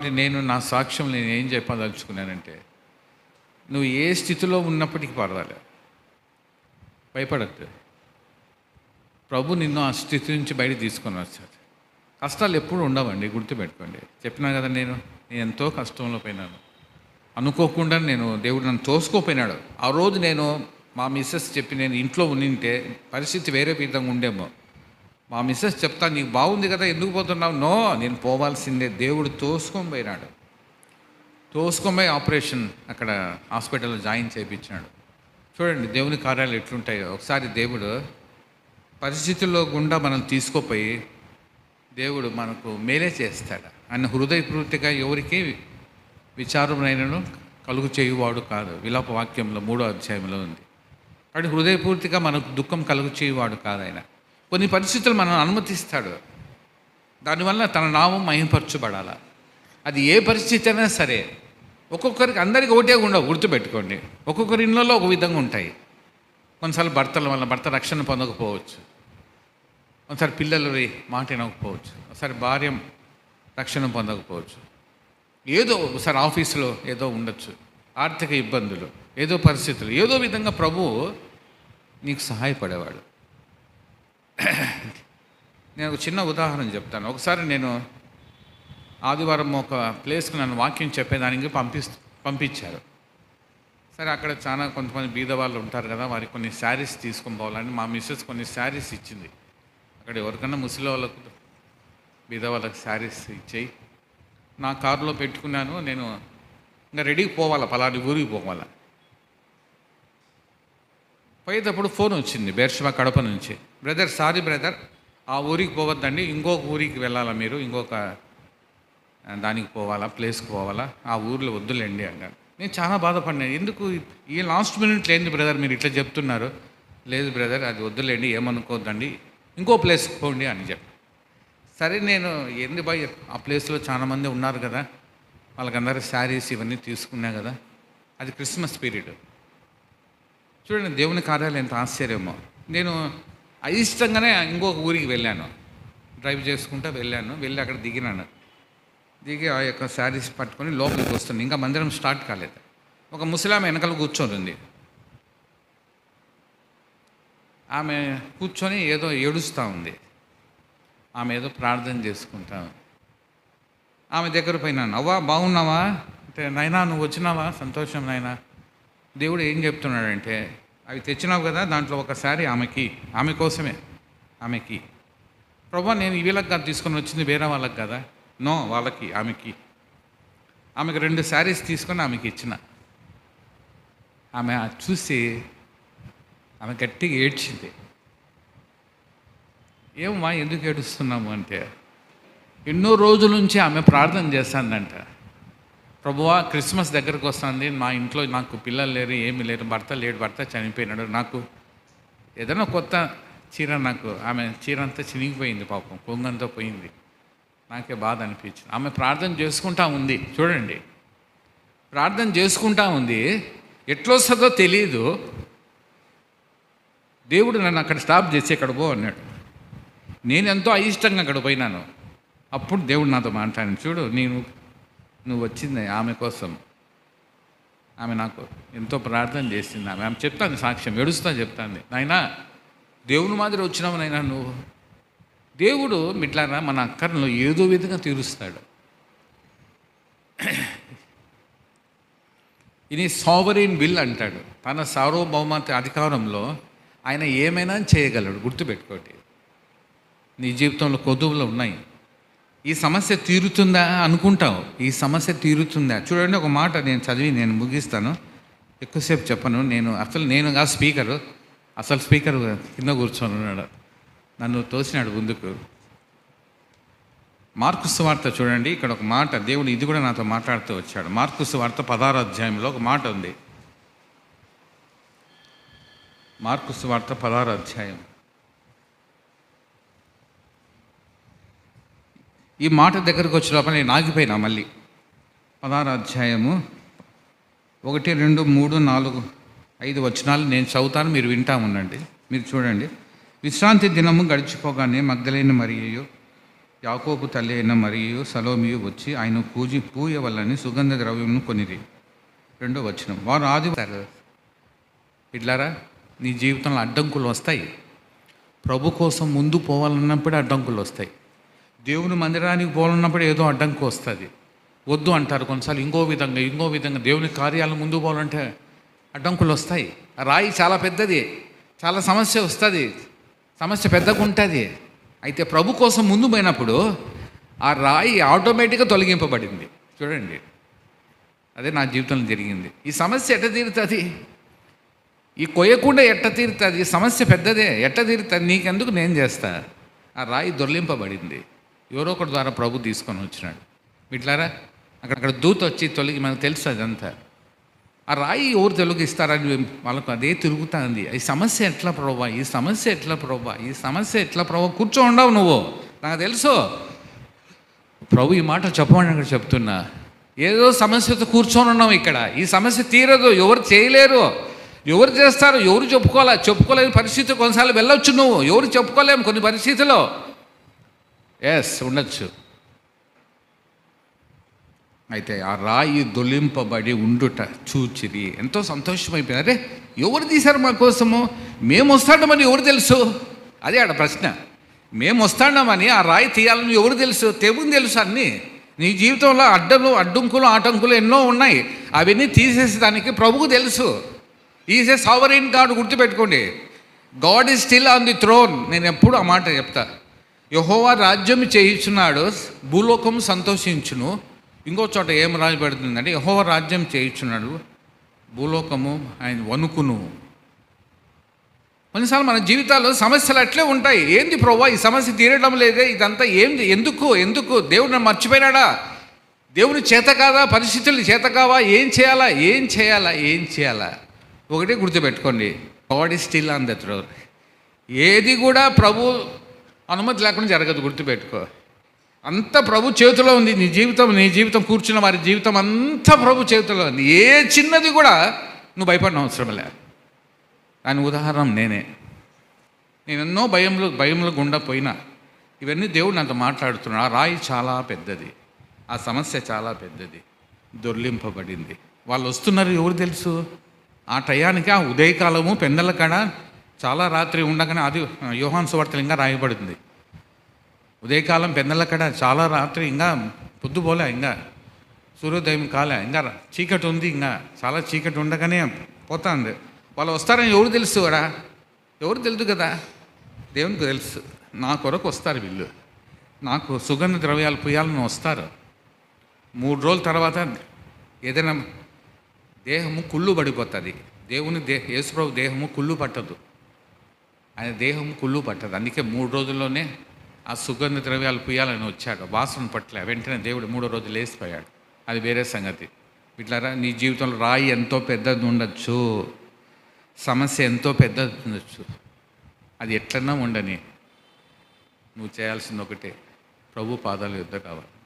నేను నా సాక్ష్యం నేను ఏం చెప్పదలుచుకున్నానంటే నువ్వు ఏ స్థితిలో ఉన్నప్పటికీ పర్వాలేదు భయపడద్దు ప్రభు నిన్ను ఆ స్థితి నుంచి బయట తీసుకొని వచ్చాడు కష్టాలు ఎప్పుడు ఉండవండి గుర్తుపెట్టుకోండి చెప్పినా కదా నేను నేను ఎంతో కష్టంలో పోయినాను అనుకోకుండా నేను దేవుడు నన్ను తోసుకోపోయినాడు ఆ రోజు నేను మా మిస్సెస్ చెప్పి నేను ఇంట్లో ఉండింటే పరిస్థితి వేరే విధంగా ఉండేమో మా మిస్సెస్ చెప్తా నీకు బాగుంది కదా ఎందుకు పోతున్నావు నో నేను పోవాల్సిందే దేవుడు తోసుకొని పోయినాడు తోసుకొని పోయి ఆపరేషన్ అక్కడ హాస్పిటల్లో జాయిన్ చేయించినాడు చూడండి దేవుని కార్యాలు ఎట్లుంటాయో ఒకసారి దేవుడు పరిస్థితుల్లో గుండా మనం తీసుకుపోయి దేవుడు మనకు మేలే చేస్తాడు ఆయన హృదయపూర్తిగా ఎవరికి విచారమైనను కలుగు చేయువాడు కాదు విలాప వాక్యంలో మూడో అధ్యాయంలో ఉంది కాబట్టి హృదయపూర్తిగా మనకు దుఃఖం కలుగు చేయువాడు కాదు ఆయన కొన్ని పరిస్థితులు మనం అనుమతిస్తాడు దానివల్ల తన నామం మహిమపరచబడాల అది ఏ పరిస్థితి అయినా సరే ఒక్కొక్కరికి అందరికి ఒకటే ఉండవు గుర్తుపెట్టుకోండి ఒక్కొక్కరి ఇళ్ళలో ఒక విధంగా ఉంటాయి కొన్నిసార్లు భర్తల వల్ల భర్త రక్షణ పొందకపోవచ్చు ఒకసారి పిల్లలు మాట వినకపోవచ్చు ఒకసారి భార్య రక్షణ పొందకపోవచ్చు ఏదో ఒకసారి ఆఫీసులో ఏదో ఉండొచ్చు ఆర్థిక ఇబ్బందులు ఏదో పరిస్థితులు ఏదో విధంగా ప్రభువు నీకు సహాయపడేవాడు నేను ఒక చిన్న ఉదాహరణ చెప్తాను ఒకసారి నేను ఆదివారం ఒక ప్లేస్కి నన్ను వాక్యం చెప్పేదానికి పంపిస్ పంపించారు సరే అక్కడ చాలా కొంతమంది బీద వాళ్ళు ఉంటారు కదా వారికి కొన్ని శారీస్ తీసుకొని పోవాలని మా మిస్సెస్ కొన్ని శారీస్ ఇచ్చింది అక్కడ ఎవరికన్నా ముసలి వాళ్ళకు బీద వాళ్ళకి శారీస్ ఇచ్చేయి నా కారులో పెట్టుకున్నాను నేను ఇంకా రెడీకి పోవాలా పలాని ఊరికి పోవాలా పోయేటప్పుడు ఫోన్ వచ్చింది బేర్షవా కడప నుంచి బ్రదర్ సారీ బ్రదర్ ఆ ఊరికి పోవద్దండి ఇంకొక ఊరికి వెళ్ళాలా మీరు ఇంకొక ఆ, దానికి పోవాలా ప్లేస్కి పోవాలా ఆ ఊర్లో వద్దులేండి అన్నాడు నేను చాలా బాధపడినాను ఎందుకు ఈ లాస్ట్ మినిట్ లేని బ్రదర్ మీరు ఇట్లా చెప్తున్నారు లేదు బ్రదర్ అది వద్దులేండి ఏమనుకోవద్దండి ఇంకో ప్లేస్కి పోండి అని చెప్పి సరే నేను ఏంది బాయ్ ఆ ప్లేస్లో చాలామంది ఉన్నారు కదా వాళ్ళకందరూ శారీస్ ఇవన్నీ తీసుకున్నా కదా అది క్రిస్మస్ పీరియడ్ చూడండి దేవుని కార్యాలు ఎంత ఆశ్చర్యమో నేను అయిష్టంగానే ఇంకొక ఊరికి వెళ్ళాను డ్రైవ్ చేసుకుంటూ వెళ్ళాను వెళ్ళి అక్కడ దిగినాను దిగి ఆ యొక్క శారీస్ పట్టుకొని లోపలికి వస్తుంది ఇంకా మందిరం స్టార్ట్ కాలేదు ఒక ముసలామె వెనకాల కూర్చొని ఉంది ఆమె కూర్చొని ఏదో ఏడుస్తూ ఉంది ఆమె ఏదో ప్రార్థన చేసుకుంటా ఉంది. ఆమె దగ్గర పోయినాను అవ్వా బాగున్నావా అంటే నాయనా నువ్వు వచ్చినావా సంతోషం నాయనా దేవుడు ఏం చెప్తున్నాడంటే అవి తెచ్చినావు కదా దాంట్లో ఒక శారీ ఆమెకి ఆమె కోసమే ఆమెకి ప్రభా నేను వీళ్ళకి కాదు తీసుకొని వచ్చింది వేరే వాళ్ళకి కదా నో వాళ్ళకి ఆమెకి ఆమెకు రెండు శారీస్ తీసుకొని ఆమెకి ఇచ్చిన ఆమె అది చూసి ఆమె గట్టిగా ఏడ్చింది ఏమమ్మా ఎందుకు ఏడుస్తున్నాము అంటే ఎన్నో రోజుల నుంచి ఆమె ప్రార్థన చేస్తానంట ప్రభువా క్రిస్మస్ దగ్గరకు వస్తుంది మా ఇంట్లో నాకు పిల్లలు లేరు ఏమీ లేరు భర్త లేడు భర్త చనిపోయినాడు నాకు ఏదైనా కొత్త చీర నాకు ఆమె చీర అంతా చినిగిపోయింది పాపం కొంగంతా పోయింది నాకే బాధ అనిపించింది ఆమె ప్రార్థన చేసుకుంటా ఉంది చూడండి ప్రార్థన చేసుకుంటా ఉంది ఎట్లొస్తుందో తెలియదు దేవుడు నన్ను అక్కడ స్టాప్ చేసి ఇక్కడ పో అన్నాడు నేను ఎంతో అయిష్టంగా అక్కడ పోయినాను అప్పుడు దేవుడు నాతో మాట్లాడాను చూడు నేను నువ్వు వచ్చింది ఆమె కోసం ఆమె నాకు ఎంతో ప్రార్థన చేసింది ఆమె ఆమె చెప్తాను సాక్ష్యం ఏడుస్తా చెప్తాను నాయనా దేవుని మాదిరి వచ్చినావు నాయనా నువ్వు దేవుడు మిట్లారా మన అక్కర్లో ఏదో విధంగా తీరుస్తాడు ఇది సావరీన్ బిల్ అంటాడు తన సార్వభౌమత అధికారంలో ఆయన ఏమైనా చేయగలడు గుర్తుపెట్టుకోండి నీ జీవితంలో కొదువులు ఉన్నాయి ఈ సమస్య తీరుతుందా అనుకుంటావు ఈ సమస్య తీరుతుందా చూడండి ఒక మాట నేను చదివి నేను ముగిస్తాను ఎక్కువసేపు చెప్పను నేను అసలు నేను కా స్పీకరు అసలు స్పీకర్ కింద కూర్చొని ఉన్నాడు నన్ను తోసినాడు ముందుకు మార్కు సువార్త చూడండి ఇక్కడ ఒక మాట దేవుడు ఇది కూడా నాతో మాట్లాడుతూ వచ్చాడు మార్కు సువార్త పదార అధ్యాయంలో ఒక మాట ఉంది మార్కు సువార్త పదార అధ్యాయం ఈ మాట దగ్గరకు వచ్చే లోపల నేను ఆగిపోయినా మళ్ళీ పదహారు అధ్యాయము ఒకటి రెండు మూడు నాలుగు ఐదు వచనాలు నేను చదువుతాను మీరు వింటా ఉండండి మీరు చూడండి విశ్రాంతి దినము గడిచిపోగానే మగ్ధలేని మరియు యాకోబు తల్లి అయిన మరియు సలోమియు వచ్చి ఆయన పూజి పూయ వల్లని సుగంధ ద్రవ్యమును కొనిరి రెండో వచనం వారు ఆదివారు ఇట్లారా నీ జీవితంలో అడ్డంకులు వస్తాయి ప్రభు కోసం ముందు పోవాలన్నప్పుడే అడ్డంకులు వస్తాయి దేవుని మందిరానికి పోవాలన్నప్పుడు ఏదో అడ్డంకు వస్తుంది వద్దు అంటారు కొన్నిసార్లు ఇంకో విధంగా ఇంకో విధంగా దేవుని కార్యాలు ముందు పోవాలంటే అడ్డంకులు వస్తాయి ఆ రాయి చాలా పెద్దది చాలా సమస్య వస్తుంది సమస్య పెద్దగా ఉంటుంది అయితే ప్రభు కోసం ముందు పోయినప్పుడు ఆ రాయి ఆటోమేటిక్గా తొలగింపబడింది చూడండి అదే నా జీవితంలో జరిగింది ఈ సమస్య ఎట్ట తీరుతుంది ఈ కొయ్యకుండా ఎట్ట తీరుతుంది ఈ సమస్య పెద్దదే ఎట్ట తీరుతుంది నీకెందుకు నేను చేస్తా ఆ రాయి దొర్లింపబడింది ఎవరో ఒకటి ద్వారా ప్రభు తీసుకొని వచ్చినాడు వీటిలారా అక్కడ అక్కడ దూత వచ్చి తొలగి మనకు తెలుసు అదంతా ఆ రాయి ఎవరు తొలగిస్తారని వాళ్ళకు అదే తిరుగుతుంది ఈ సమస్య ఎట్లా ప్రభా ఈ సమస్య ఎట్లా ప్రభా ఈ సమస్య ఎట్లా ప్రభా కూర్చో ఉండవు నువ్వు నాకు తెలుసు ప్రభు ఈ మాట చెప్పమని అక్కడ చెప్తున్నా ఏదో సమస్యతో కూర్చొని ఉన్నాం ఇక్కడ ఈ సమస్య తీరదు ఎవరు చేయలేరు ఎవరు చేస్తారు ఎవరు చెప్పుకోవాలా చెప్పుకోలేని పరిస్థితి కొన్నిసార్లు వెళ్ళొచ్చు నువ్వు ఎవరు చెప్పుకోలేము కొన్ని పరిస్థితుల్లో ఎస్ ఉండొచ్చు అయితే ఆ రాయి దొలింపబడి ఉండుట చూచిరి ఎంతో సంతోషమైపోయింది అరే ఎవరు తీశారు మా కోసము మేము వస్తాడమని ఎవరు తెలుసు అదే ఆడ ప్రశ్న మేము వస్తాడమని ఆ రాయి తీయాలని ఎవరు తెలుసు తెగుని తెలుసు అన్నీ నీ జీవితంలో అడ్డలు అడ్డంకులు ఆటంకులు ఎన్నో ఉన్నాయి అవన్నీ తీసేసేదానికి ప్రభువు తెలుసు ఈజ్ ఏ సావరీన్ గాడ్ గుర్తుపెట్టుకోండి God is still on the throne నేను ఎప్పుడు ఆ మాట చెప్తా యహోవా రాజ్యం చేయించున్నాడు భూలోకం సంతోషించును ఇంకో చోట ఏం రాయబడుతుందంటే యహోవా రాజ్యం చేయించున్నాడు భూలోకము ఆయన వణుకును కొన్నిసార్లు మన జీవితాల్లో సమస్యలు అట్లే ఉంటాయి ఏంది ప్రభా ఈ సమస్య తీరడం లేదే ఇదంతా ఏంది ఎందుకు ఎందుకు దేవుడు నన్ను మర్చిపోయినాడా దేవుని చేత కాదా పరిస్థితులు చేత కావా ఏం చేయాలా ఏం చేయాలా ఏం చేయాలా ఒకటే గుర్తుపెట్టుకోండి God is still on the throne ఏది కూడా ప్రభు అనుమతి లేకుండా జరగదు గుర్తుపెట్టుకో అంత ప్రభు చేతిలో ఉంది నీ జీవితం నీ జీవితం కూర్చున్న వారి జీవితం అంతా ప్రభు చేతిలో ఉంది ఏ చిన్నది కూడా నువ్వు భయపడిన అవసరం లే దాని ఉదాహరణ నేనే నేను ఎన్నో భయంలో భయంలో గుండా పోయినా ఇవన్నీ దేవుడు నాతో మాట్లాడుతున్నాడు ఆ రాయి చాలా పెద్దది ఆ సమస్య చాలా పెద్దది దొర్లింపబడింది వాళ్ళు వస్తున్నారు ఎవరు తెలుసు ఆ టయానికి ఆ ఉదయకాలము పెందల కాడ చాలా రాత్రి ఉండగానే అది యోహాన్ సువార్తలు ఇంకా రాయబడింది ఉదయకాలం పెందల కాడ చాలా రాత్రి ఇంకా పొద్దుపోలే ఇంకా సూర్యోదయం కాలే ఇంకా చీకటి ఉంది ఇంకా చాలా చీకటి ఉండగానే పోతుంది వాళ్ళు వస్తారని ఎవరు తెలుసు వాడా ఎవరు తెలుసు కదా దేవునికి తెలుసు నా కొరకు వస్తారు వీళ్ళు నాకు సుగంధ ద్రవ్యాలు పుయ్యాలని వస్తారు మూడు రోజుల తర్వాత ఏదైనా దేహము కుళ్ళు పడిపోతుంది దేవుని దే యేసుప్రభు దేహము కుళ్ళు పట్టదు ఆయన దేహం కుళ్ళు పట్టదు అందుకే మూడు రోజుల్లోనే ఆ సుగంధ ద్రవ్యాలు పుయ్యాలని వచ్చాడు వాసన పట్ల వెంటనే దేవుడు మూడో రోజు లేచిపోయాడు అది వేరే సంగతి ఇట్లారా నీ జీవితంలో రాయి ఎంతో పెద్దది ఉండొచ్చు సమస్య ఎంతో పెద్దది ఉండొచ్చు అది ఎట్లన్నా ఉండని నువ్వు చేయాల్సింది ఒకటే ప్రభు పాదాలు యుద్ధ కావాలి